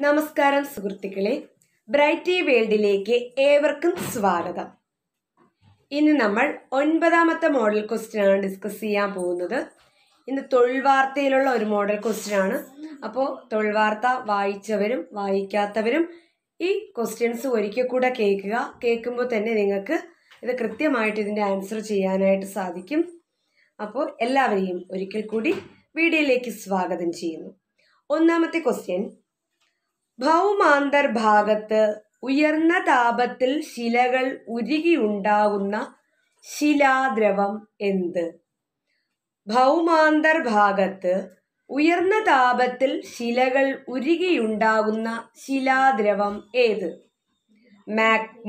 നമസ്കാരം സുഹൃത്തുക്കളെ ബ്രൈറ്റി വേൾഡിലേക്ക് ഏവർക്കും സ്വാഗതം ഇന്ന് നമ്മൾ ഒൻപതാമത്തെ മോഡൽ ക്വസ്റ്റ്യൻ ആണ് ഡിസ്കസ് ചെയ്യാൻ പോകുന്നത് ഇന്ന് തൊഴിൽ വാർത്തയിലുള്ള ഒരു മോഡൽ ക്വസ്റ്റ്യൻ ആണ് അപ്പോൾ തൊഴിൽ വാർത്ത വായിച്ചവരും വായിക്കാത്തവരും ഈ ക്വസ്റ്റ്യൻസ് ഒരിക്കൽ കൂടെ കേൾക്കുക കേൾക്കുമ്പോൾ തന്നെ നിങ്ങൾക്ക് ഇത് കൃത്യമായിട്ട് ഇതിൻ്റെ ആൻസർ ചെയ്യാനായിട്ട് സാധിക്കും അപ്പോൾ എല്ലാവരെയും ഒരിക്കൽ കൂടി വീഡിയോയിലേക്ക് സ്വാഗതം ചെയ്യുന്നു ഒന്നാമത്തെ ക്വസ്റ്റ്യൻ ഭൗമാന്തർഭാഗത്ത് ഉയർന്ന താപത്തിൽ ശിലകൾ ഉരുകിയുണ്ടാകുന്ന ശിലാദ്രവം എന്ത് ഭൗമാന്തർഭാഗത്ത് ഉയർന്ന താപത്തിൽ ശിലകൾ ഉരുകിയുണ്ടാകുന്ന ശിലാദ്രവം ഏത് മാഗ്മ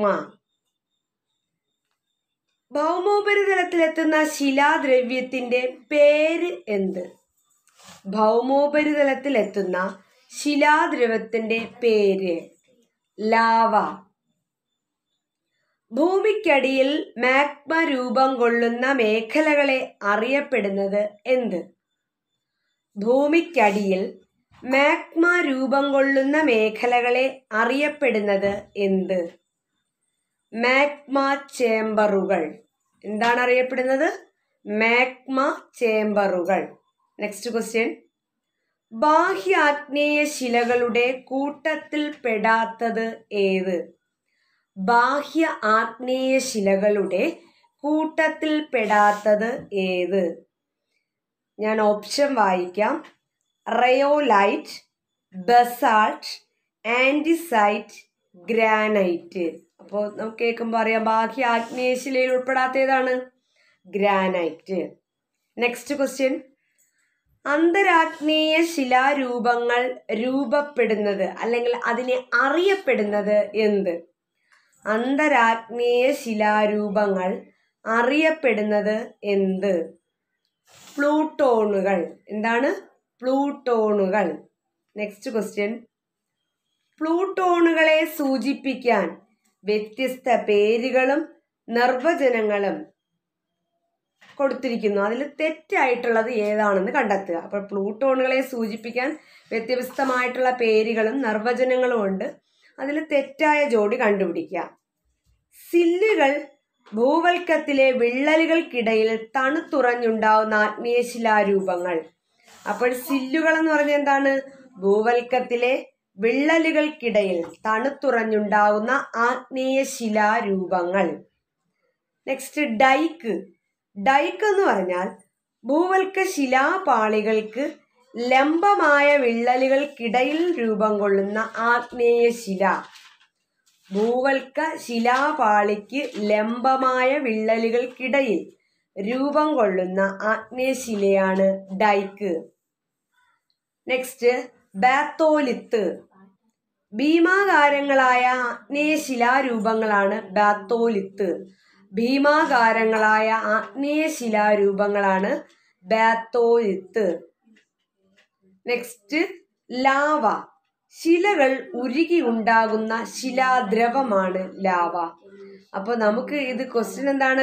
ഭൗമോപരിതലത്തിലെത്തുന്ന ശിലാദ്രവ്യത്തിന്റെ പേര് എന്ത് ഭൗമോപരിതലത്തിലെത്തുന്ന ശിലാദ്രവത്തിന്റെ പേര് ലാവ ഭൂമിക്കടിയിൽ മാഗ്മ രൂപം കൊള്ളുന്ന മേഖലകളെ അറിയപ്പെടുന്നത് എന്ത് ഭൂമിക്കടിയിൽ മാഗ്മ രൂപം കൊള്ളുന്ന മേഖലകളെ അറിയപ്പെടുന്നത് എന്ത് മാഗ്മ ചേംബറുകൾ എന്താണ് അറിയപ്പെടുന്നത് മാഗ്മ ചേംബറുകൾ നെക്സ്റ്റ് ക്വസ്റ്റ്യൻ ബാഹ്യാഗ്നേയ ശിലകളുടെ കൂട്ടത്തിൽ പെടാത്തത് ഏത് ബാഹ്യ ആഗ്നേയ ശിലകളുടെ കൂട്ടത്തിൽ പെടാത്തത് ഏത് ഞാൻ ഓപ്ഷൻ വായിക്കാം റയോലൈറ്റ് ബസാൾട്ട് ആൻറ്റിസൈറ്റ് ഗ്രാനൈറ്റ് അപ്പോൾ നമുക്ക് കേൾക്കുമ്പോൾ അറിയാം ബാഹ്യ ആഗ്നേയ ശിലയിൽ ഉൾപ്പെടാത്ത ഏതാണ് ഗ്രാനൈറ്റ് നെക്സ്റ്റ് ക്വസ്റ്റ്യൻ അന്തരാഗ്നേയ ശിലാരൂപങ്ങൾ രൂപപ്പെടുന്നത് അല്ലെങ്കിൽ അതിനെ അറിയപ്പെടുന്നത് എന്ത് അന്തരാഗ്നേയ ശിലാരൂപങ്ങൾ അറിയപ്പെടുന്നത് എന്ത് പ്ലൂട്ടോണുകൾ എന്താണ് പ്ലൂട്ടോണുകൾ നെക്സ്റ്റ് ക്വസ്റ്റ്യൻ പ്ലൂട്ടോണുകളെ സൂചിപ്പിക്കാൻ വ്യത്യസ്ത പേരുകളും നിർവചനങ്ങളും കൊടുത്തിരിക്കുന്നു അതിൽ തെറ്റായിട്ടുള്ളത് ഏതാണെന്ന് കണ്ടെത്തുക അപ്പോൾ പ്ലൂട്ടോണുകളെ സൂചിപ്പിക്കാൻ വ്യത്യസ്തമായിട്ടുള്ള പേരുകളും നിർവചനങ്ങളും ഉണ്ട് അതിൽ തെറ്റായ ജോഡി കണ്ടുപിടിക്കുക സില്ലുകൾ ഭൂവൽക്കത്തിലെ വിള്ളലുകൾക്കിടയിൽ തണുത്തുറഞ്ഞുണ്ടാവുന്ന ആഗ്നേയശിലാരൂപങ്ങൾ അപ്പോൾ സില്ലുകൾ എന്ന് പറഞ്ഞാൽ എന്താണ് ഭൂവൽക്കത്തിലെ വിള്ളലുകൾക്കിടയിൽ തണുത്തുറഞ്ഞുണ്ടാവുന്ന ആഗ്നേയശിലാരൂപങ്ങൾ നെക്സ്റ്റ് ഡൈക്ക് ഡൈക്ക് എന്ന് പറഞ്ഞാൽ ഭൂവൽക്ക ശിലാപാളികൾക്ക് ലംബമായ വിള്ളലുകൾക്കിടയിൽ രൂപം കൊള്ളുന്ന ആഗ്നേയശില ഭൂവൽക്ക ശിലാപാളിക്ക് ലംബമായ വിള്ളലുകൾക്കിടയിൽ രൂപം കൊള്ളുന്ന ആഗ്നേയശിലയാണ് ഡൈക്ക് നെക്സ്റ്റ് ബാത്തോലിത്ത് ഭീമാകാരങ്ങളായ ആഗ്നേയശിലാരൂപങ്ങളാണ് ബാത്തോലിത്ത് ഭീമാകാരങ്ങളായ ആഗ്നേയശിലാരൂപങ്ങളാണ് ബാത്തോലിത്ത് നെക്സ്റ്റ് ലാവ ശിലകൾ ഉരുകി ഉണ്ടാകുന്ന ശിലാദ്രവമാണ് ലാവ അപ്പോൾ നമുക്ക് ഇത് ക്വസ്റ്റ്യൻ എന്താണ്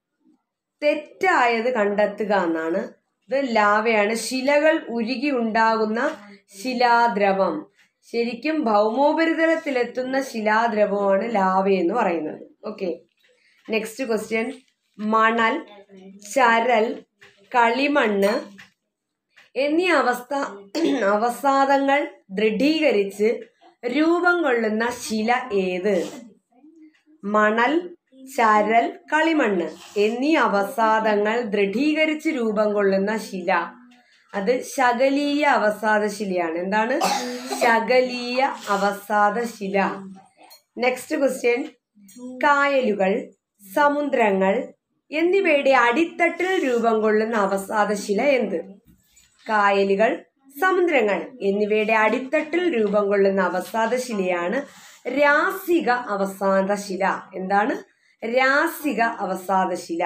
തെറ്റായത് കണ്ടെത്തുക എന്നാണ് ഇത് ലാവയാണ് ശിലകൾ ഉരുകി ഉണ്ടാകുന്ന ശിലാദ്രവം ശരിക്കും ഭൗമോപരിതലത്തിലെത്തുന്ന ശിലാദ്രവമാണ് ലാവ എന്ന് പറയുന്നത് ഓക്കെ നെക്സ്റ്റ് ക്വസ്റ്റ്യൻ മണൽ ചരൽ കളിമണ്ണ് എന്നീ അവസ്ഥ അവസാദങ്ങൾ ദൃഢീകരിച്ച് രൂപം കൊള്ളുന്ന ശില ഏത് മണൽ ചരൽ കളിമണ്ണ് എന്നീ അവസാദങ്ങൾ ദൃഢീകരിച്ച് രൂപം കൊള്ളുന്ന ശില അത് ശകലീയ അവസാദ ശിലയാണ് എന്താണ് ശകലീയ അവസാദ ശില നെക്സ്റ്റ് ക്വസ്റ്റ്യൻ കായലുകൾ സമുദ്രങ്ങൾ എന്നിവയുടെ അടിത്തട്ടിൽ രൂപം കൊള്ളുന്ന അവസാദശില എന്ത് കായലുകൾ സമുദ്രങ്ങൾ എന്നിവയുടെ അടിത്തട്ടിൽ രൂപം കൊള്ളുന്ന അവസാദശിലയാണ് രാസിക അവസാദശില എന്താണ് രാസിക അവസാദശില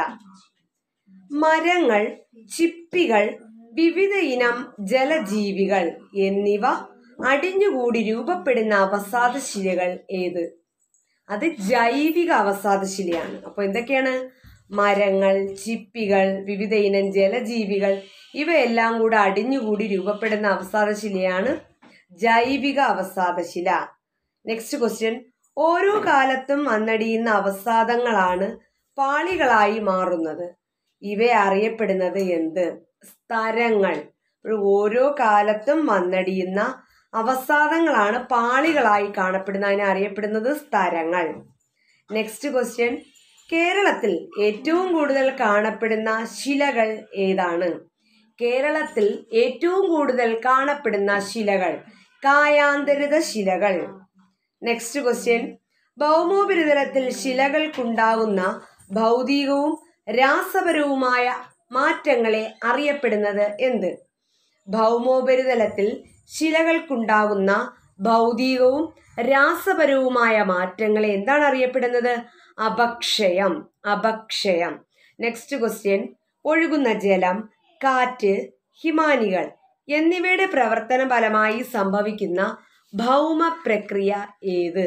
മരങ്ങൾ ചിപ്പികൾ വിവിധ ഇനം ജലജീവികൾ എന്നിവ അടിഞ്ഞുകൂടി രൂപപ്പെടുന്ന അവസാദശിലകൾ ഏത് അത് ജൈവിക അവസാദശിലയാണ് അപ്പോൾ എന്തൊക്കെയാണ് മരങ്ങൾ ചിപ്പികൾ വിവിധ ഇനം ജലജീവികൾ ഇവയെല്ലാം കൂടെ അടിഞ്ഞുകൂടി രൂപപ്പെടുന്ന അവസാദശിലയാണ് ജൈവിക അവസാദശില നെക്സ്റ്റ് ക്വസ്റ്റ്യൻ ഓരോ കാലത്തും വന്നടിയുന്ന അവസാദങ്ങളാണ് പാളികളായി മാറുന്നത് ഇവ അറിയപ്പെടുന്നത് എന്ത് സ്തരങ്ങൾ ഓരോ കാലത്തും വന്നടിയുന്ന അവസാദങ്ങളാണ് പാളികളായി കാണപ്പെടുന്ന അതിനെ അറിയപ്പെടുന്നത് സ്തരങ്ങൾ നെക്സ്റ്റ് ക്വസ്റ്റ്യൻ കേരളത്തിൽ ഏറ്റവും കൂടുതൽ കാണപ്പെടുന്ന ശിലകൾ ഏതാണ് കേരളത്തിൽ ഏറ്റവും കൂടുതൽ കാണപ്പെടുന്ന ശിലകൾ കായാന്തരിത ശിലകൾ നെക്സ്റ്റ് ക്വസ്റ്റ്യൻ ഭൗമോപരിതലത്തിൽ ശിലകൾക്കുണ്ടാകുന്ന ഭൗതികവും രാസപരവുമായ മാറ്റങ്ങളെ അറിയപ്പെടുന്നത് എന്ത് ഭൗമോപരിതലത്തിൽ ശിലകൾക്കുണ്ടാകുന്ന ഭൗതികവും രാസപരവുമായ മാറ്റങ്ങളെ എന്താണ് അറിയപ്പെടുന്നത് അപക്ഷയം അപക്ഷയം നെക്സ്റ്റ് ക്വസ്റ്റ്യൻ ഒഴുകുന്ന ജലം കാറ്റ് ഹിമാനികൾ എന്നിവയുടെ പ്രവർത്തന ഫലമായി സംഭവിക്കുന്ന ഭൗമ പ്രക്രിയ ഏത്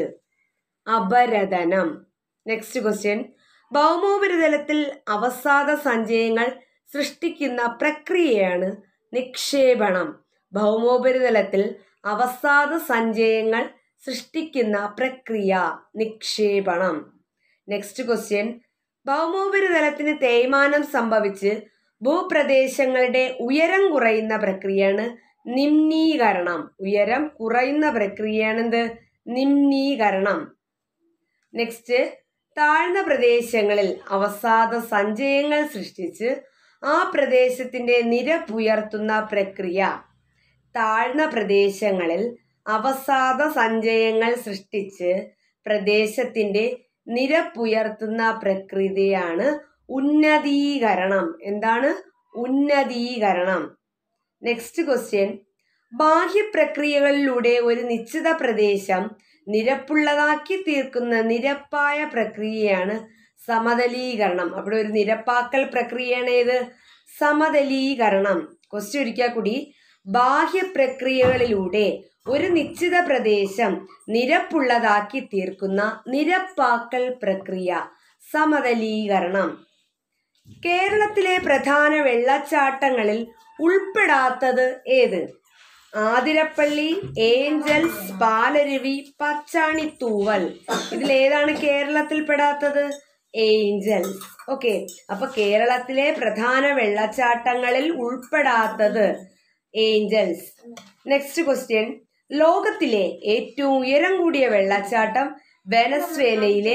അപരദനം നെക്സ്റ്റ് ക്വസ്റ്റ്യൻ ഭൗമോപരിതലത്തിൽ അവസാദ സഞ്ചയങ്ങൾ സൃഷ്ടിക്കുന്ന പ്രക്രിയയാണ് നിക്ഷേപണം ഭൗമോപരിതലത്തിൽ അവസാദ സഞ്ചയങ്ങൾ സൃഷ്ടിക്കുന്ന പ്രക്രിയ നിക്ഷേപണം നെക്സ്റ്റ് ക്വസ്റ്റ്യൻ ഭൗമോപരിതലത്തിന് തേയ്മാനം സംഭവിച്ച് ഭൂപ്രദേശങ്ങളുടെ ഉയരം കുറയുന്ന പ്രക്രിയയാണ് നിമ്നീകരണം ഉയരം കുറയുന്ന പ്രക്രിയയാണ് എന്ത് നിമ്നീകരണം നെക്സ്റ്റ് താഴ്ന്ന പ്രദേശങ്ങളിൽ അവസാദ സഞ്ചയങ്ങൾ സൃഷ്ടിച്ച് ആ പ്രദേശത്തിന്റെ നിരപ്പുയർത്തുന്ന പ്രക്രിയ താഴ്ന്ന പ്രദേശങ്ങളിൽ അവസാദ സഞ്ചയങ്ങൾ സൃഷ്ടിച്ച് പ്രദേശത്തിന്റെ നിരപ്പുയർത്തുന്ന പ്രക്രിയയാണ് ഉന്നതീകരണം എന്താണ് ഉന്നതീകരണം നെക്സ്റ്റ് ക്വസ്റ്റ്യൻ ബാഹ്യപ്രക്രിയകളിലൂടെ ഒരു നിശ്ചിത പ്രദേശം നിരപ്പുള്ളതാക്കി തീർക്കുന്ന നിരപ്പായ പ്രക്രിയയാണ് സമതലീകരണം അവിടെ ഒരു നിരപ്പാക്കൽ പ്രക്രിയയാണ് ഏത് സമതലീകരണം ക്വസ്റ്റ്യൻ ഒരിക്കൽ കൂടി ബാഹ്യപ്രക്രിയകളിലൂടെ ഒരു നിശ്ചിത പ്രദേശം നിരപ്പുള്ളതാക്കി തീർക്കുന്ന നിരപ്പാക്കൽ പ്രക്രിയ സമതലീകരണം കേരളത്തിലെ പ്രധാന വെള്ളച്ചാട്ടങ്ങളിൽ ഉൾപ്പെടാത്തത് ഏത് ആതിരപ്പള്ളി ഏഞ്ചൽസ് പാലരുവി പച്ചാണിത്തൂവൽ ഇതിലേതാണ് കേരളത്തിൽ പെടാത്തത് ഏഞ്ചൽസ് ഓക്കെ അപ്പൊ കേരളത്തിലെ പ്രധാന വെള്ളച്ചാട്ടങ്ങളിൽ ഉൾപ്പെടാത്തത് ഏഞ്ചൽസ് നെക്സ്റ്റ് ക്വസ്റ്റ്യൻ ലോകത്തിലെ ഏറ്റവും ഉയരം കൂടിയ വെള്ളച്ചാട്ടം വെനസ്വേലയിലെ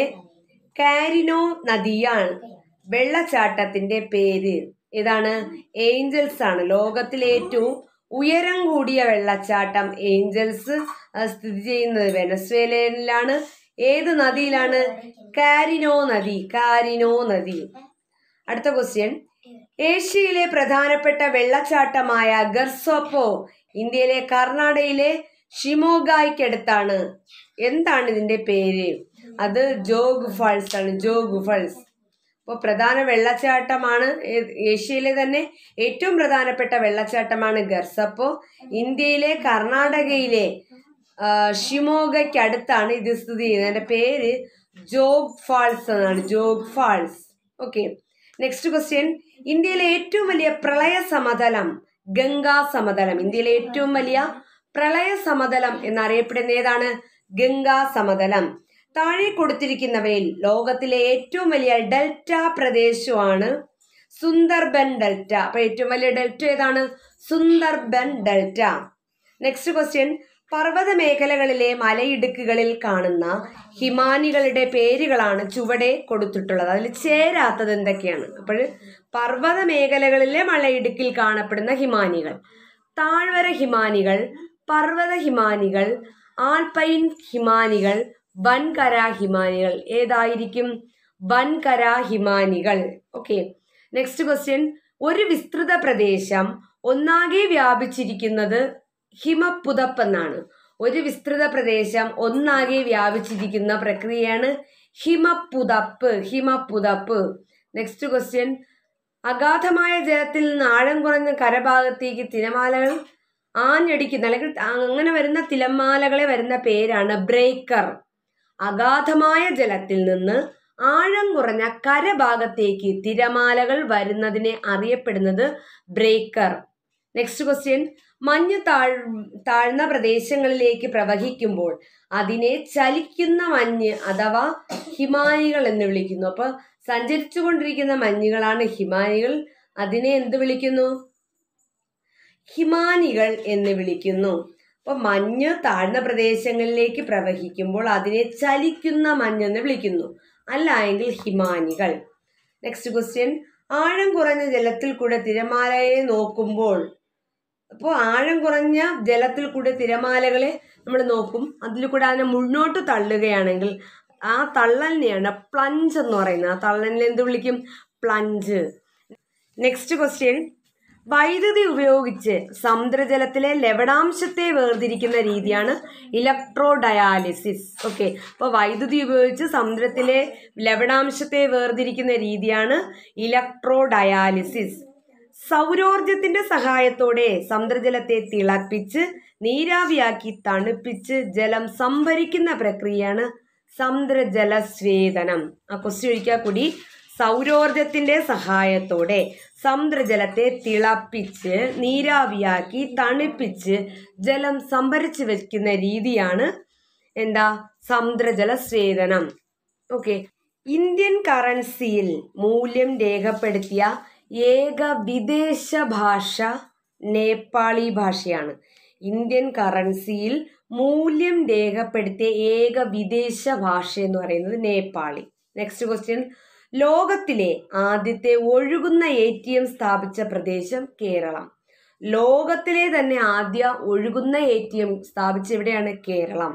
കാരിനോ നദിയാണ് വെള്ളച്ചാട്ടത്തിന്റെ പേര് ഏതാണ് ഏഞ്ചൽസ് ആണ് ലോകത്തിലെ ഏറ്റവും ഉയരം കൂടിയ വെള്ളച്ചാട്ടം ഏഞ്ചൽസ് അത് സ്ഥിതി ചെയ്യുന്നത് വെനസ്വേലയിലാണ് ഏത് നദിയിലാണ് കാരിനോ നദി കാരിനോ നദി അടുത്ത ക്വസ്റ്റ്യൻ ഏഷ്യയിലെ പ്രധാനപ്പെട്ട വെള്ളച്ചാട്ടമായ ഗർസോപ്പോ ഇന്ത്യയിലെ കർണാടകയിലെ ഷിമോഗായ്ക്കടുത്താണ് എന്താണ് ഇതിന്റെ പേര് അത് ജോഗ് ഫാൾസ് ആണ് ജോഗ് ഫാൾസ് അപ്പോൾ പ്രധാന വെള്ളച്ചാട്ടമാണ് ഏ- ഏഷ്യയിലെ തന്നെ ഏറ്റവും പ്രധാനപ്പെട്ട വെള്ളച്ചാട്ടമാണ് ഗർസപ്പോ ഇന്ത്യയിലെ കർണാടകയിലെ ആ, ഷിമോഗയ്ക്കടുത്താണ് ഇത് സ്ഥിതി ചെയ്യുന്നത് അതിന്റെ പേര് ജോഗ് ഫാൾസ് എന്നാണ് Jog falls okay next question ഇന്ത്യയിലെ ഏറ്റവും വലിയ പ്രളയ സമതലം ഗംഗാ സമതലം ഇന്ത്യയിലെ ഏറ്റവും വലിയ പ്രളയ സമതലം എന്നറിയപ്പെടുന്ന ഏതാണ് ഗംഗാ സമതലം താഴെ കൊടുത്തിരിക്കുന്നവയിൽ ലോകത്തിലെ ഏറ്റവും വലിയ ഡെൽറ്റ പ്രദേശമാണ് സുന്ദർബൻ ഡെൽറ്റ അപ്പൊ ഏറ്റവും വലിയ ഡെൽറ്റ ഏതാണ് സുന്ദർബൻ ഡെൽറ്റ നെക്സ്റ്റ് ക്വസ്റ്റ്യൻ പർവ്വത മേഖലകളിലെ മലയിടുക്കുകളിൽ കാണുന്ന ഹിമാനികളുടെ പേരുകളാണ് ചുവടെ കൊടുത്തിട്ടുള്ളത് അതിൽ ചേരാത്തത് എന്തൊക്കെയാണ് അപ്പോൾ പർവ്വത മേഖലകളിലെ മലയിടുക്കിൽ കാണപ്പെടുന്ന ഹിമാനികൾ താഴ്വര ഹിമാനികൾ പർവ്വത ഹിമാനികൾ ആൽപൈൻ ഹിമാനികൾ വൻകര ഹിമാനികൾ ഏതായിരിക്കും വൻകര ഹിമാനികൾ ഓക്കെ നെക്സ്റ്റ് ക്വസ്റ്റ്യൻ ഒരു വിസ്തൃത പ്രദേശം ഒന്നാകെ വ്യാപിച്ചിരിക്കുന്നത് ഹിമപ്പുതപ്പ് എന്നാണ് ഒരു വിസ്തൃത പ്രദേശം ഒന്നാകെ വ്യാപിച്ചിരിക്കുന്ന പ്രക്രിയയാണ് ഹിമപ്പുതപ്പ് ഹിമപ്പുതപ്പ് നെക്സ്റ്റ് ക്വസ്റ്റ്യൻ അഗാധമായ ജലത്തിൽ നിന്ന് ആഴം കുറഞ്ഞ കരഭാഗത്തേക്ക് തിരമാലകൾ ആഞ്ഞടിക്കുന്ന അല്ലെങ്കിൽ അങ്ങനെ വരുന്ന തിരമാലകളെ വരുന്ന പേരാണ് ബ്രേക്കർ അഗാധമായ ജലത്തിൽ നിന്ന് ആഴം കുറഞ്ഞ കരഭാഗത്തേക്ക് തിരമാലകൾ വരുന്നതിനെ അറിയപ്പെടുന്നത് ബ്രേക്കർ നെക്സ്റ്റ് ക്വസ്റ്റ്യൻ മഞ്ഞ് താഴ് താഴ്ന്ന പ്രദേശങ്ങളിലേക്ക് പ്രവഹിക്കുമ്പോൾ അതിനെ ചലിക്കുന്ന മഞ്ഞ് അഥവാ ഹിമാനികൾ എന്ന് വിളിക്കുന്നു അപ്പൊ സഞ്ചരിച്ചു കൊണ്ടിരിക്കുന്ന മഞ്ഞുകളാണ് ഹിമാനികൾ അതിനെ എന്ത് വിളിക്കുന്നു ഹിമാനികൾ എന്ന് വിളിക്കുന്നു അപ്പൊ മഞ്ഞ് താഴ്ന്ന പ്രദേശങ്ങളിലേക്ക് പ്രവഹിക്കുമ്പോൾ അതിനെ ചലിക്കുന്ന മഞ്ഞെന്ന് വിളിക്കുന്നു അല്ല എങ്കിൽ ഹിമാനികൾ നെക്സ്റ്റ് ക്വസ്റ്റ്യൻ ആഴം കുറഞ്ഞ ജലത്തിൽ കൂടെ തിരമാലയെ നോക്കുമ്പോൾ അപ്പോൾ ആഴം കുറഞ്ഞ ജലത്തിൽ കൂടെ തിരമാലകളെ നമ്മൾ നോക്കും അതിൽ കൂടെ അതിനെ മുന്നോട്ട് തള്ളുകയാണെങ്കിൽ ആ തള്ളലിനെയാണ് പ്ലഞ്ച് എന്ന് പറയുന്നത് ആ തള്ളലിനെ എന്ത് വിളിക്കും പ്ലഞ്ച് നെക്സ്റ്റ് ക്വസ്റ്റ്യൻ വൈദ്യുതി ഉപയോഗിച്ച് സമുദ്രജലത്തിലെ ലവണാംശത്തെ വേർതിരിക്കുന്ന രീതിയാണ് ഇലക്ട്രോ ഡയാലിസിസ് ഓക്കെ അപ്പോൾ വൈദ്യുതി ഉപയോഗിച്ച് സമുദ്രത്തിലെ ലവണാംശത്തെ വേർതിരിക്കുന്ന രീതിയാണ് ഇലക്ട്രോ ഡയാലിസിസ് സൗരോർജത്തിന്റെ സഹായത്തോടെ സമുദ്രജലത്തെ തിളപ്പിച്ച് നീരാവിയാക്കി തണുപ്പിച്ച് ജലം സംഭരിക്കുന്ന പ്രക്രിയയാണ് സമുദ്രജലസ്വേദനം ആ ക്വസ്റ്റ്യൻ ഒഴിക്കാൻ കൂടി സൗരോർജത്തിന്റെ സഹായത്തോടെ സമുദ്രജലത്തെ തിളപ്പിച്ച് നീരാവിയാക്കി തണുപ്പിച്ച് ജലം സംഭരിച്ചു വെക്കുന്ന രീതിയാണ് എന്താ സമുദ്രജലസ്വേദനം ഓക്കെ ഇന്ത്യൻ കറൻസിയിൽ മൂല്യം രേഖപ്പെടുത്തിയ ഏക വിദേശ ഭാഷ നേപ്പാളി ഭാഷയാണ് ഇന്ത്യൻ കറൻസിയിൽ മൂല്യം രേഖപ്പെടുത്തിയ ഏക വിദേശ ഭാഷ എന്ന് പറയുന്നത് നേപ്പാളി നെക്സ്റ്റ് ക്വസ്റ്റ്യൻ ലോകത്തിലെ ആദ്യത്തെ ഒഴുകുന്ന എ ടി എം സ്ഥാപിച്ച പ്രദേശം കേരളം ലോകത്തിലെ തന്നെ ആദ്യ ഒഴുകുന്ന എ ടി എം സ്ഥാപിച്ച എവിടെയാണ് കേരളം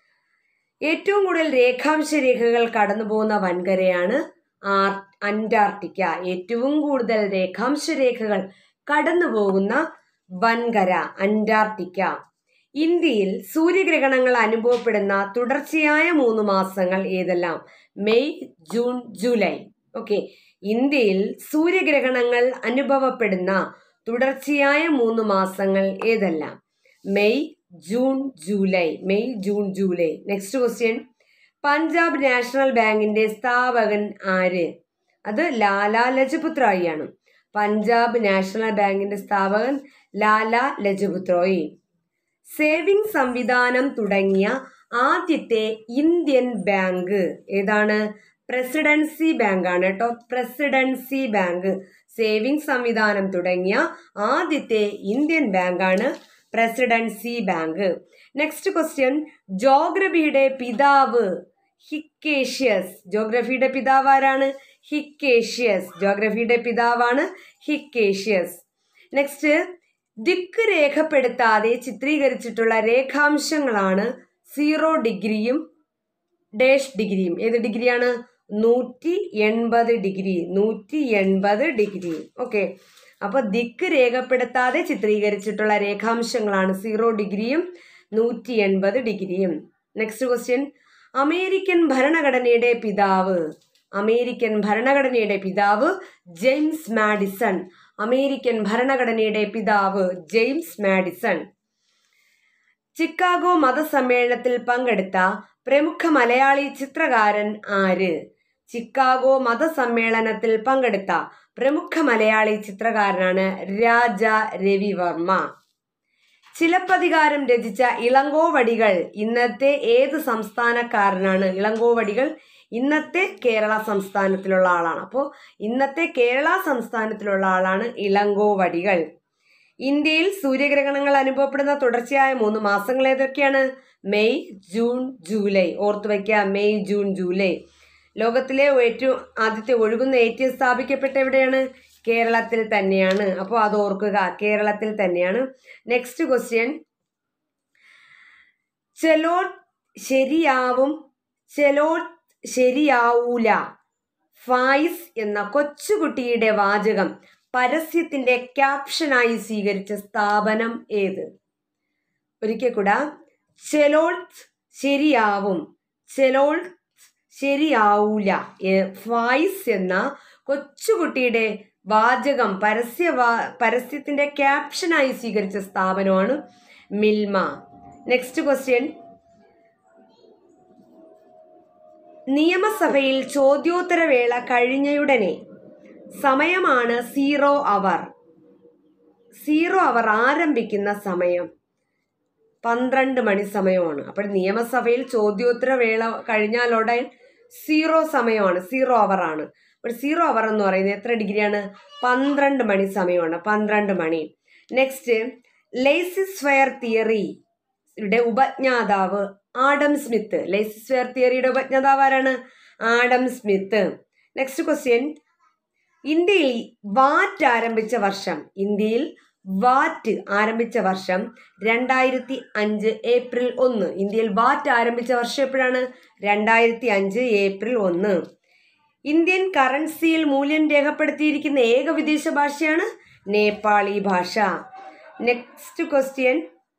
ഏറ്റവും കൂടുതൽ രേഖാംശ രേഖകൾ കടന്നു പോകുന്ന വൻകരയാണ് ആർ അന്റാർട്ടിക്ക ഏറ്റവും കൂടുതൽ രേഖാംശ രേഖകൾ കടന്നു പോകുന്ന വൻകര അന്റാർട്ടിക്ക ഇന്ത്യയിൽ സൂര്യഗ്രഹണങ്ങൾ അനുഭവപ്പെടുന്ന തുടർച്ചയായ മൂന്ന് മാസങ്ങൾ ഏതെല്ലാം മെയ് ജൂൺ ജൂലൈ ഓക്കെ ഇന്ത്യയിൽ സൂര്യഗ്രഹണങ്ങൾ അനുഭവപ്പെടുന്ന തുടർച്ചയായ മൂന്ന് മാസങ്ങൾ ഏതെല്ലാം May June July May June July next question Punjab national ബാങ്കിന്റെ സ്ഥാപകൻ ആര് അത് ലാലാ ലജപത് റായിയാണ് പഞ്ചാബ് നാഷണൽ ബാങ്കിന്റെ സ്ഥാപകൻ ലാലാ ലജപത് റോയ് സേവിംഗ് സംവിധാനം തുടങ്ങിയ ആദ്യത്തെ ഇന്ത്യൻ ബാങ്ക് ഏതാണ് പ്രസിഡൻസി ബാങ്ക് ആണ് കേട്ടോ പ്രസിഡൻസി ബാങ്ക് സേവിംഗ് സംവിധാനം തുടങ്ങിയ ആദ്യത്തെ ഇന്ത്യൻ ബാങ്കാണ് പ്രസിഡൻസി ബാങ്ക് നെക്സ്റ്റ് ക്വസ്റ്റ്യൻ ജോഗ്രഫിയുടെ പിതാവ് ഹിക്കേഷ്യസ് ജോഗ്രഫിയുടെ പിതാവ് ആരാണ് ഹിക്കേഷ്യസ് ജോഗ്രഫിയുടെ പിതാവാണ് ഹിക്കേഷ്യസ് നെക്സ്റ്റ് ദിക്ക് രേഖപ്പെടുത്താതെ ചിത്രീകരിച്ചിട്ടുള്ള രേഖാംശങ്ങളാണ് സീറോ ഡിഗ്രിയും ഡേഷ് ഡിഗ്രിയും ഏത് ഡിഗ്രിയാണ് നൂറ്റി എൺപത് ഡിഗ്രി നൂറ്റി എൺപത് ഡിഗ്രി ഓക്കെ അപ്പോൾ ദിക്ക് രേഖപ്പെടുത്താതെ ചിത്രീകരിച്ചിട്ടുള്ള രേഖാംശങ്ങളാണ് സീറോ ഡിഗ്രിയും നൂറ്റി എൺപത് ഡിഗ്രിയും നെക്സ്റ്റ് ക്വസ്റ്റ്യൻ അമേരിക്കൻ ഭരണഘടനയുടെ പിതാവ് അമേരിക്കൻ ഭരണഘടനയുടെ പിതാവ് ജെയിംസ് മാഡിസൺ അമേരിക്കൻ ഭരണഘടനയുടെ പിതാവ് ജെയിംസ് മാഡിസൺ ചിക്കാഗോ മതസമ്മേളനത്തിൽ പങ്കെടുത്ത പ്രമുഖ മലയാളി ചിത്രകാരൻ ആര് ചിക്കാഗോ മതസമ്മേളനത്തിൽ പങ്കെടുത്ത പ്രമുഖ മലയാളി ചിത്രകാരനാണ് രാജ രവിവർമ്മ ചിലപ്പതികാരം രചിച്ച ഇളങ്കോവടികൾ ഇന്നത്തെ ഏത് സംസ്ഥാനക്കാരനാണ് ഇളങ്കോവടികൾ ഇന്നത്തെ കേരള സംസ്ഥാനത്തിലുള്ള ആളാണ് അപ്പോൾ ഇന്നത്തെ കേരള സംസ്ഥാനത്തിലുള്ള ആളാണ് ഇളങ്കോവടികൾ ഇന്ത്യയിൽ സൂര്യഗ്രഹണങ്ങൾ അനുഭവപ്പെടുന്ന തുടർച്ചയായ മൂന്ന് മാസങ്ങൾ ഏതൊക്കെയാണ് മെയ് ജൂൺ ജൂലൈ ഓർത്തു വയ്ക്കുക മെയ് ജൂൺ ജൂലൈ ലോകത്തിലെ ഏറ്റവും ആദ്യത്തെ ഒഴുകുന്ന എ ടി എം സ്ഥാപിക്കപ്പെട്ട എവിടെയാണ് കേരളത്തിൽ തന്നെയാണ് അപ്പോൾ അത് ഓർക്കുക കേരളത്തിൽ തന്നെയാണ് നെക്സ്റ്റ് ക്വസ്റ്റ്യൻ ചെലോ ശരിയാവും ചെലോ ശരിയാവൂല ഫായിസ് എന്ന കൊച്ചുകുട്ടിയുടെ വാചകം പരസ്യത്തിന്റെ ക്യാപ്ഷനായി സ്വീകരിച്ച സ്ഥാപനം ഏത് ഒരിക്കൽ കൂടെ ചെലോൾ ശരിയാവും ചെലോൾ ശരിയാവൂല ഫായിസ് എന്ന കൊച്ചുകുട്ടിയുടെ വാചകം പരസ്യ പരസ്യത്തിന്റെ ക്യാപ്ഷനായി സ്വീകരിച്ച സ്ഥാപനമാണ് മിൽമ നെക്സ്റ്റ് ക്വസ്റ്റ്യൻ നിയമസഭയിൽ ചോദ്യോത്തരവേള കഴിഞ്ഞയുടനെ സമയമാണ് സീറോ അവർ സീറോ അവർ ആരംഭിക്കുന്ന സമയം പന്ത്രണ്ട് മണി സമയമാണ് അപ്പോൾ നിയമസഭയിൽ ചോദ്യോത്തര വേള കഴിഞ്ഞാലുടൻ സീറോ സമയമാണ് സീറോ അവർ ആണ് അപ്പോൾ സീറോ അവർ എന്ന് പറയുന്നത് എത്ര ഡിഗ്രിയാണ് പന്ത്രണ്ട് മണി സമയമാണ് പന്ത്രണ്ട് മണി നെക്സ്റ്റ് ലേസിസ്ഫയർ തിയറി യുടെ ഉപജ്ഞാതാവ് ആഡം സ്മിത്ത് ലേസിസ്ഫയർ തിയറിയുടെ ഉപജ്ഞാതാവ് ആരാണ് ആഡം സ്മിത്ത് നെക്സ്റ്റ് ക്വസ്റ്റ്യൻ ഇന്ത്യയിൽ വാറ്റ് ആരംഭിച്ച വർഷം ഇന്ത്യയിൽ വാറ്റ് ആരംഭിച്ച വർഷം രണ്ടായിരത്തി അഞ്ച് ഏപ്രിൽ ഒന്ന് ഇന്ത്യയിൽ വാറ്റ് ആരംഭിച്ച വർഷം എപ്പോഴാണ് രണ്ടായിരത്തി അഞ്ച് ഏപ്രിൽ ഒന്ന് ഇന്ത്യൻ കറൻസിയിൽ മൂല്യം രേഖപ്പെടുത്തിയിരിക്കുന്ന ഏക വിദേശ ഭാഷയാണ് നേപ്പാളി ഭാഷ next question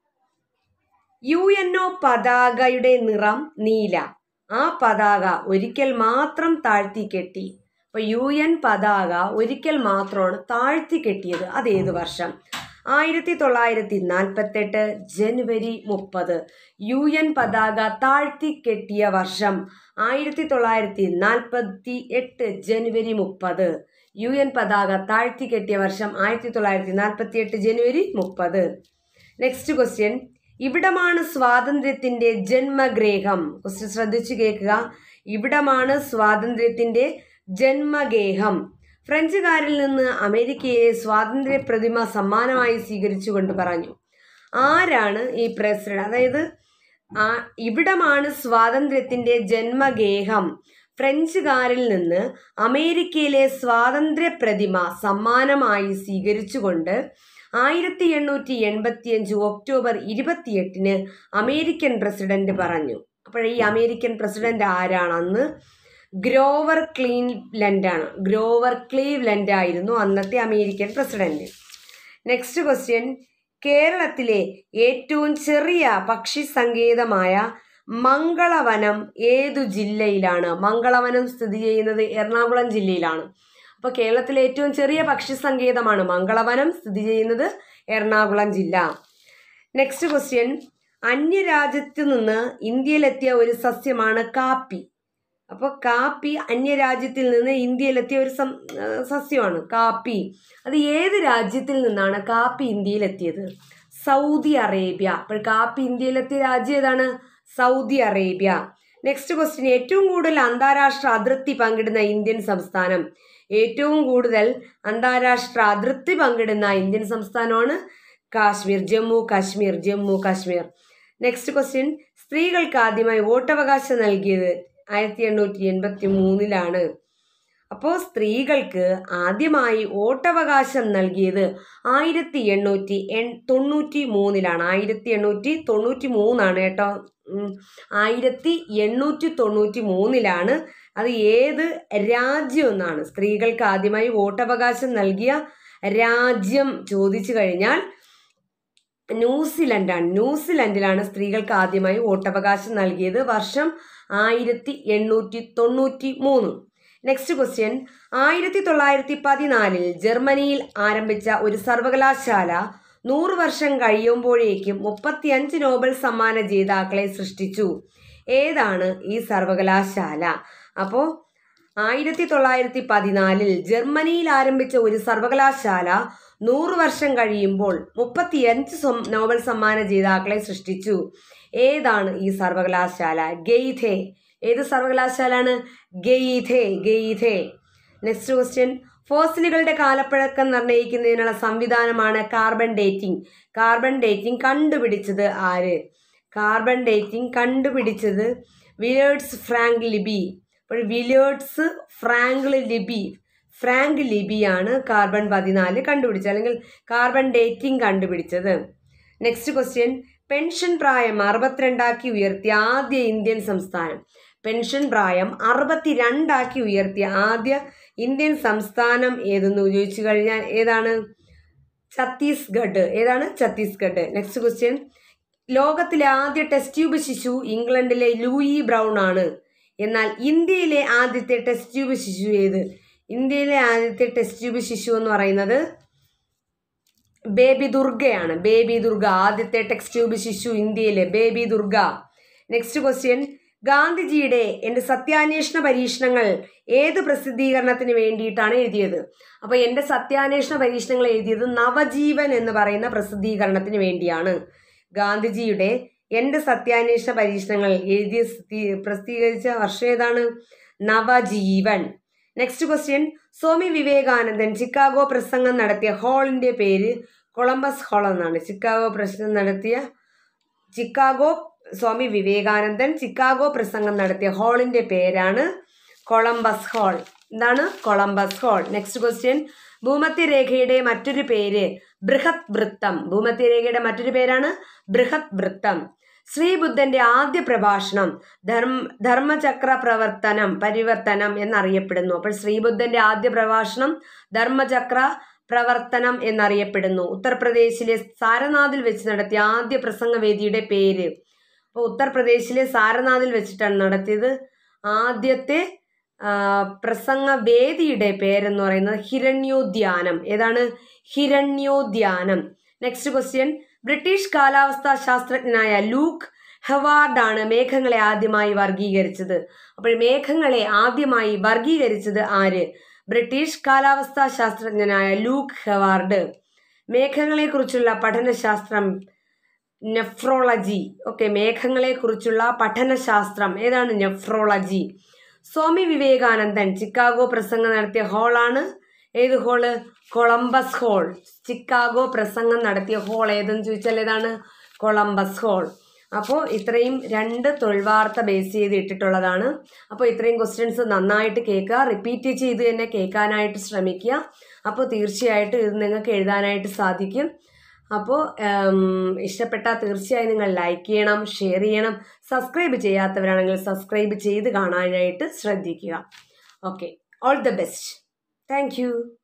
U N O പതാകയുടെ നിറം നീല ആ പതാക ഒരിക്കൽ മാത്രം താഴ്ത്തി കെട്ടി അപ്പോൾ യു എൻ പതാക ഒരിക്കൽ മാത്രമാണ് താഴ്ത്തി കെട്ടിയത് അത് ഏത് വർഷം ആയിരത്തി തൊള്ളായിരത്തി നാൽപ്പത്തെട്ട് ജനുവരി മുപ്പത് യു എൻ പതാക താഴ്ത്തി കെട്ടിയ വർഷം ആയിരത്തി തൊള്ളായിരത്തി നാൽപ്പത്തി എട്ട് ജനുവരി മുപ്പത് യു എൻ പതാക താഴ്ത്തി കെട്ടിയ വർഷം ആയിരത്തി തൊള്ളായിരത്തി നാൽപ്പത്തി എട്ട് ജനുവരി മുപ്പത് നെക്സ്റ്റ് ക്വസ്റ്റ്യൻ ഇവിടമാണ് സ്വാതന്ത്ര്യത്തിന്റെ ജന്മഗ്രേഹം ക്വസ്റ്റ്യൻ ശ്രദ്ധിച്ചു കേൾക്കുക ഇവിടമാണ് സ്വാതന്ത്ര്യത്തിന്റെ ജന്മഗേഹം ഫ്രഞ്ചുകാരിൽ നിന്ന് അമേരിക്കയെ സ്വാതന്ത്ര്യ പ്രതിമ സമ്മാനമായി സ്വീകരിച്ചുകൊണ്ട് പറഞ്ഞു ആരാണ് ഈ പ്രസിഡന്റ് അതായത് ആ ഇവിടമാണ് സ്വാതന്ത്ര്യത്തിന്റെ ജന്മഗേഹം ഫ്രഞ്ചുകാരിൽ നിന്ന് അമേരിക്കയിലെ സ്വാതന്ത്ര്യ പ്രതിമ സമ്മാനമായി സ്വീകരിച്ചുകൊണ്ട് ആയിരത്തി എണ്ണൂറ്റി എൺപത്തിയഞ്ച് ഒക്ടോബർ ഇരുപത്തിയെട്ടിന് അമേരിക്കൻ പ്രസിഡന്റ് പറഞ്ഞു അപ്പോൾ ഈ അമേരിക്കൻ പ്രസിഡന്റ് ആരാണെന്ന് ഗ്രോവർ ക്ലീവ്ലൻഡ് ആണ് ഗ്രോവർ ക്ലീവ്ലൻഡ് ആയിരുന്നു അന്നത്തെ അമേരിക്കൻ പ്രസിഡന്റ് നെക്സ്റ്റ് ക്വസ്റ്റ്യൻ കേരളത്തിലെ ഏറ്റവും ചെറിയ പക്ഷി സങ്കേതമായ മംഗളവനം ഏതു ജില്ലയിലാണ് മംഗളവനം സ്ഥിതി ചെയ്യുന്നത് എറണാകുളം ജില്ലയിലാണ് അപ്പോൾ കേരളത്തിലെ ഏറ്റവും ചെറിയ പക്ഷി സങ്കേതമാണ് മംഗളവനം സ്ഥിതി ചെയ്യുന്നത് എറണാകുളം ജില്ല നെക്സ്റ്റ് ക്വസ്റ്റ്യൻ അന്യരാജ്യത്തു നിന്ന് ഇന്ത്യയിലെത്തിയ ഒരു സസ്യമാണ് കാപ്പി അപ്പോൾ കാപ്പി അന്യരാജ്യത്തിൽ നിന്ന് ഇന്ത്യയിലെത്തിയ ഒരു സം ആ, സസ്യമാണ് കാപ്പി അത് ഏത് രാജ്യത്തിൽ നിന്നാണ് കാപ്പി ഇന്ത്യയിലെത്തിയത് സൗദി അറേബ്യ അപ്പോൾ കാപ്പി ഇന്ത്യയിലെത്തിയ രാജ്യം ഏതാണ് സൗദി അറേബ്യ നെക്സ്റ്റ് ക്വസ്റ്റ്യൻ ഏറ്റവും കൂടുതൽ അന്താരാഷ്ട്ര അതിർത്തി പങ്കിടുന്ന ഇന്ത്യൻ സംസ്ഥാനം ഏറ്റവും കൂടുതൽ അന്താരാഷ്ട്ര അതിർത്തി പങ്കിടുന്ന ഇന്ത്യൻ സംസ്ഥാനമാണ് കാശ്മീർ ജമ്മു കാശ്മീർ ജമ്മു കാശ്മീർ നെക്സ്റ്റ് ക്വസ്റ്റ്യൻ സ്ത്രീകൾക്ക് ആദ്യമായി വോട്ടവകാശം നൽകിയത് ആയിരത്തി എണ്ണൂറ്റി എൺപത്തി മൂന്നിലാണ് അപ്പോൾ സ്ത്രീകൾക്ക് ആദ്യമായി വോട്ടവകാശം നൽകിയത് ആയിരത്തി എണ്ണൂറ്റി എൺ തൊണ്ണൂറ്റി മൂന്നിലാണ് ആയിരത്തി എണ്ണൂറ്റി തൊണ്ണൂറ്റി മൂന്നാണ് കേട്ടോ ഉം. ആയിരത്തി എണ്ണൂറ്റി തൊണ്ണൂറ്റി മൂന്നിലാണ് അത് ഏത് രാജ്യം എന്നാണ് സ്ത്രീകൾക്ക് ആദ്യമായി വോട്ടവകാശം നൽകിയ രാജ്യം ചോദിച്ചു കഴിഞ്ഞാൽ ന്യൂസിലൻഡാണ് ന്യൂസിലൻഡിലാണ് സ്ത്രീകൾക്ക് ആദ്യമായി വോട്ടവകാശം നൽകിയത് വർഷം ആയിരത്തി എണ്ണൂറ്റി തൊണ്ണൂറ്റി മൂന്ന് നെക്സ്റ്റ് ക്വസ്റ്റ്യൻ ആയിരത്തി തൊള്ളായിരത്തി പതിനാലിൽ ജർമ്മനിയിൽ ആരംഭിച്ച ഒരു സർവകലാശാല നൂറ് വർഷം കഴിയുമ്പോഴേക്കും മുപ്പത്തിയഞ്ച് നോബൽ സമ്മാന ജേതാക്കളെ സൃഷ്ടിച്ചു ഏതാണ് ഈ സർവകലാശാല അപ്പോൾ ആയിരത്തി തൊള്ളായിരത്തി പതിനാലിൽ ജർമ്മനിയിൽ ആരംഭിച്ച ഒരു സർവകലാശാല നൂറ് വർഷം കഴിയുമ്പോൾ മുപ്പത്തിയഞ്ച് സ്വം- നോബൽ സമ്മാന ജേതാക്കളെ സൃഷ്ടിച്ചു ഏതാണ് ഈ സർവകലാശാല ഗെയ്ഥെ ഏത് സർവകലാശാലയാണ് ഗെയ്ഥെ ഗെയ്ഥെ നെക്സ്റ്റ് ക്വസ്റ്റ്യൻ ഫോസിലുകളുടെ കാലപ്പഴക്കം നിർണ്ണയിക്കുന്നതിനുള്ള സംവിധാനമാണ് കാർബൺ ഡേറ്റിംഗ് കാർബൺ ഡേറ്റിംഗ് കണ്ടുപിടിച്ചത് ആര് കാർബൺ ഡേറ്റിംഗ് കണ്ടുപിടിച്ചത് വിലേർഡ്സ് ഫ്രാങ്ക് ലിബി അപ്പോൾ വിലേർഡ്സ് ഫ്രാങ്ക് ലിബി ഫ്രാങ്ക് ലിബിയാണ് കാർബൺ പതിനാല് കണ്ടുപിടിച്ചത് അല്ലെങ്കിൽ കാർബൺ ഡേറ്റിംഗ് കണ്ടുപിടിച്ചത് നെക്സ്റ്റ് ക്വസ്റ്റ്യൻ പെൻഷൻ പ്രായം അറുപത്തിരണ്ടാക്കി ഉയർത്തിയ ആദ്യ ഇന്ത്യൻ സംസ്ഥാനം പെൻഷൻ പ്രായം അറുപത്തിരണ്ടാക്കി ഉയർത്തിയ ആദ്യ ഇന്ത്യൻ സംസ്ഥാനം ഏതെന്ന് ചോദിച്ചു കഴിഞ്ഞാൽ ഏതാണ് ഛത്തീസ്ഗഡ് ഏതാണ് ഛത്തീസ്ഗഡ് നെക്സ്റ്റ് ക്വസ്റ്റ്യൻ ലോകത്തിലെ ആദ്യ ടെസ്റ്റ് ട്യൂബ് ശിശു ഇംഗ്ലണ്ടിലെ ലൂയി ബ്രൗൺ ആണ് എന്നാൽ ഇന്ത്യയിലെ ആദ്യത്തെ ടെസ്റ്റ് ട്യൂബ് ശിശു ഏത് ഇന്ത്യയിലെ ആദ്യത്തെ ടെസ്റ്റ് ട്യൂബ് ശിശു എന്ന് പറയുന്നത് ബേബി ദുർഗയാണ് ബേബി ദുർഗ ആദ്യത്തെ ടെക്സ്റ്റ് ട്യൂബ് ശിശു ഇന്ത്യയിലെ ബേബി ദുർഗ നെക്സ്റ്റ് ക്വസ്റ്റ്യൻ ഗാന്ധിജിയുടെ എൻ്റെ സത്യാന്വേഷണ പരീക്ഷണങ്ങൾ ഏത് പ്രസിദ്ധീകരണത്തിന് വേണ്ടിയിട്ടാണ് എഴുതിയത് അപ്പോൾ എൻ്റെ സത്യാന്വേഷണ പരീക്ഷണങ്ങൾ എഴുതിയത് നവജീവൻ എന്ന് പറയുന്ന പ്രസിദ്ധീകരണത്തിന് വേണ്ടിയാണ് ഗാന്ധിജിയുടെ എൻ്റെ സത്യാന്വേഷണ പരീക്ഷണങ്ങൾ എഴുതി സ്ഥി- പ്രസിദ്ധീകരിച്ച വർഷം ഏതാണ് Navajivan next question Swami Vivekanandan Chicago പ്രസംഗം നടത്തിയ ഹാളിൻ്റെ പേര് കൊളംബസ് ഹാൾ എന്നാണ് ചിക്കാഗോ പ്രസംഗം നടത്തിയ ചിക്കാഗോ സ്വാമി വിവേകാനന്ദൻ ചിക്കാഗോ പ്രസംഗം നടത്തിയ ഹാളിന്റെ പേരാണ് കൊളംബസ് ഹാൾ എന്താണ് കൊളംബസ് ഹാൾ നെക്സ്റ്റ് ക്വസ്റ്റ്യൻ ഭൂമധ്യരേഖയുടെ മറ്റൊരു പേര് ബൃഹത് വൃത്തം ഭൂമധ്യരേഖയുടെ മറ്റൊരു പേരാണ് ബൃഹത് വൃത്തം ശ്രീബുദ്ധന്റെ ആദ്യ പ്രഭാഷണം ധർമ്മ ധർമ്മചക്ര പ്രവർത്തനം പരിവർത്തനം എന്നറിയപ്പെടുന്നു അപ്പോൾ ശ്രീബുദ്ധന്റെ ആദ്യ പ്രഭാഷണം ധർമ്മചക്ര പ്രവർത്തനം എന്നറിയപ്പെടുന്നു ഉത്തർപ്രദേശിലെ സാരനാഥിൽ വെച്ച് നടത്തിയ ആദ്യ പ്രസംഗവേദിയുടെ പേര് അപ്പോൾ ഉത്തർപ്രദേശിലെ സാരനാഥിൽ വെച്ചിട്ടാണ് നടത്തിയത് ആദ്യത്തെ ആ, പ്രസംഗവേദിയുടെ പേരെന്ന് പറയുന്നത് ഹിരണ്യോദ്യാനം ഏതാണ് ഹിരണ്യോദ്യാനം നെക്സ്റ്റ് ക്വസ്റ്റ്യൻ ബ്രിട്ടീഷ് കാലാവസ്ഥാ ശാസ്ത്രജ്ഞനായ ലൂക്ക് ഹെവാർഡാണ് മേഘങ്ങളെ ആദ്യമായി വർഗീകരിച്ചത് അപ്പോൾ മേഘങ്ങളെ ആദ്യമായി വർഗീകരിച്ചത് ആര് ബ്രിട്ടീഷ് കാലാവസ്ഥാ ശാസ്ത്രജ്ഞനായ ലൂക്ക് ഹെവാർഡ് മേഘങ്ങളെക്കുറിച്ചുള്ള പഠനശാസ്ത്രം നെഫ്രോളജി ഓക്കെ മേഘങ്ങളെക്കുറിച്ചുള്ള പഠനശാസ്ത്രം ഏതാണ് നെഫ്രോളജി സ്വാമി വിവേകാനന്ദൻ ചിക്കാഗോ പ്രസംഗം നടത്തിയ ഹാളാണ് ഏത് ഹോള് കൊളംബസ് ഹോൾ ചിക്കാഗോ പ്രസംഗം നടത്തിയ ഹോൾ ഏതെന്ന് ചോദിച്ചാൽ ഏതാണ് കൊളംബസ് ഹോൾ അപ്പോൾ ഇത്രയും രണ്ട് തൊഴിൽവാർത്ത ബേസ് ചെയ്ത് ഇട്ടിട്ടുള്ളതാണ് അപ്പോൾ ഇത്രയും ക്വസ്റ്റ്യൻസ് നന്നായിട്ട് കേൾക്കുക റിപ്പീറ്റ് ചെയ്ത് തന്നെ കേൾക്കാനായിട്ട് ശ്രമിക്കുക അപ്പോൾ തീർച്ചയായിട്ടും ഇത് നിങ്ങൾക്ക് എഴുതാനായിട്ട് സാധിക്കും അപ്പോൾ ഇഷ്ടപ്പെട്ടാൽ തീർച്ചയായും നിങ്ങൾ ലൈക്ക് ചെയ്യണം ഷെയർ ചെയ്യണം സബ്സ്ക്രൈബ് ചെയ്യാത്തവരാണെങ്കിൽ സബ്സ്ക്രൈബ് ചെയ്ത് കാണാനായിട്ട് ശ്രദ്ധിക്കുക okay all the best thank U